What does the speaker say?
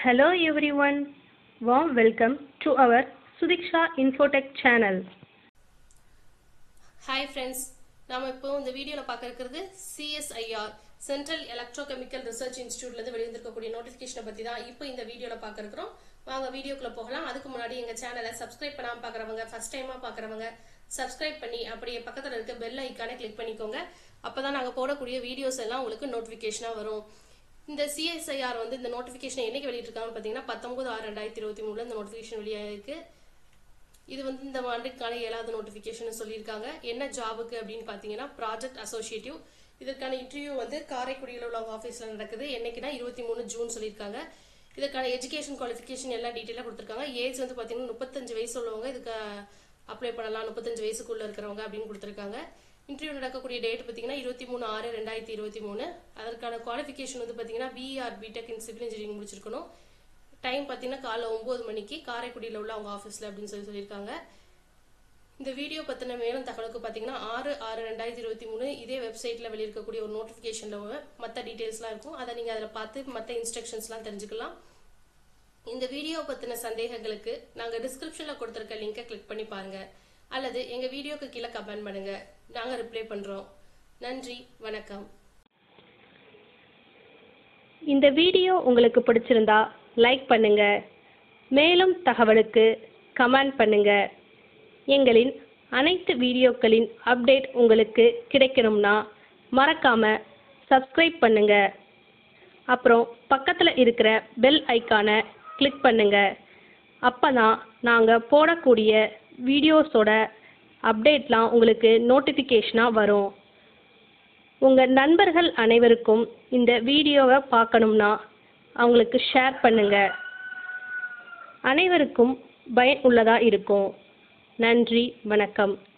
Hello everyone, warm welcome to our Sudiksha Infotech channel. Hi friends நாம இப்போ இந்த வீடியோவில் பார்க்க இருக்கிறது சிஎஸ்ஐஆர் சென்ட்ரல் எலக்ட்ரோகெமிக்கல் ரிசர்ச் இன்ஸ்டியூட்லேருந்து வெளிவந்திருக்கக்கூடிய நோட்டிஃபிகேஷனை பற்றி தான் இப்போ இந்த வீடியோவில் பார்க்க இருக்கிறோம் வாங்க வீடியோக்குள்ள போகலாம் அதுக்கு முன்னாடி எங்கள் சேனலை சப்ஸ்கிரைப் பண்ணாமல் பார்க்குறவங்க ஃபர்ஸ்ட் டைமாக பார்க்குறவங்க சப்ஸ்கிரைப் பண்ணி அப்படியே பக்கத்தில் இருக்க பெல் ஐக்கானை கிளிக் பண்ணிக்கோங்க அப்போ தான் நாங்கள் போடக்கூடிய வீடியோஸ் எல்லாம் உங்களுக்கு நோட்டிஃபிகேஷனாக வரும் இந்த சிஎஸ்ஐஆர் வந்து இந்த நோட்டிஃபிகேஷன் என்னைக்கு வெளியிட்டிருக்காங்கன்னு பார்த்தீங்கன்னா பத்தொன்பது ஆறு ரெண்டாயிரத்தி இருபத்தி மூணுல இந்த நோட்டிஃபிகேஷன் வெளியாயிருக்கு இது வந்து இந்த ஆண்டுக்கான ஏழாவது நோட்டிஃபிகேஷன் சொல்லியிருக்காங்க என்ன ஜாபுக்கு அப்படின்னு பார்த்தீங்கன்னா ப்ராஜெக்ட் அசோசியேட்டிவ் இதற்கான இன்டர்வியூ வந்து காரைக்குடியில் உள்ள ஆஃபீஸில் நடக்குது என்னைக்குன்னா இருபத்தி மூணு ஜூன் சொல்லியிருக்காங்க இதற்கான எஜுகேஷன் குவாலிஃபிகேஷன் எல்லாம் டீட்டெயிலாக கொடுத்துருக்காங்க ஏஜ் வந்து பார்த்தீங்கன்னா முப்பத்தஞ்சு வயசு உள்ளவங்க இதுக்கு அப்ளை பண்ணலாம் முப்பத்தஞ்சு வயசுக்குள்ள இருக்கிறவங்க அப்படின்னு கொடுத்துருக்காங்க இன்டர்வியூ நடக்கக்கூடிய டேட் பார்த்தீங்கன்னா இருபத்தி மூணு ஆறு ரெண்டாயிரத்தி இருபத்தி மூணு அதற்கான குவாலிஃபிகேஷன் வந்து பார்த்தீங்கன்னா பிஆர் பிடெக் இன் சிவில் இன்ஜினியரிங் முடிச்சிருக்கணும் டைம் பார்த்தீங்கன்னா காலைல ஒம்பது மணிக்கு காரைக்குடியில் உள்ள அவங்க ஆஃபீஸில் அப்படின்னு சொல்லி சொல்லியிருக்காங்க இந்த வீடியோ பற்றின மேலும் தகவலுக்கு பார்த்தீங்கன்னா ஆறு ஆறு ரெண்டாயிரத்தி இருபத்தி மூணு இதே வெப்சைட்டில் வெளியிருக்கக்கூடிய ஒரு நோட்டிஃபிகேஷனில் மற்ற டீட்டெயில்ஸ்லாம் இருக்கும் அதை நீங்கள் அதில் பார்த்து மற்ற இன்ஸ்ட்ரக்ஷன்ஸ்லாம் தெரிஞ்சுக்கலாம் இந்த வீடியோ பற்றின சந்தேகங்களுக்கு நாங்கள் டிஸ்கிரிப்ஷனில் கொடுத்துருக்க லிங்கை கிளிக் பண்ணி பாருங்கள் அல்லது எங்கள் வீடியோக்கு கீழே கமெண்ட் பண்ணுங்கள் நாங்கள் ரிப்ளை பண்ணுறோம் நன்றி வணக்கம் இந்த வீடியோ உங்களுக்கு பிடிச்சிருந்தா லைக் பண்ணுங்க மேலும் தகவலுக்கு கமெண்ட் பண்ணுங்க எங்களின் அனைத்து வீடியோக்களின் அப்டேட் உங்களுக்கு கிடைக்கணும்னா மறக்காம சப்ஸ்கிரைப் பண்ணுங்க அப்புறம் பக்கத்தில் இருக்கிற பெல் ஐக்கானை கிளிக் பண்ணுங்க அப்பதான் நாங்கள் போடக்கூடிய வீடியோஸோட அப்டேட்லாம் உங்களுக்கு நோட்டிஃபிகேஷனாக வரும் உங்கள் நண்பர்கள் அனைவருக்கும் இந்த வீடியோவை பார்க்கணும்னா அவங்களுக்கு ஷேர் பண்ணுங்க அனைவருக்கும் பயனுள்ளதாக இருக்கும் நன்றி வணக்கம்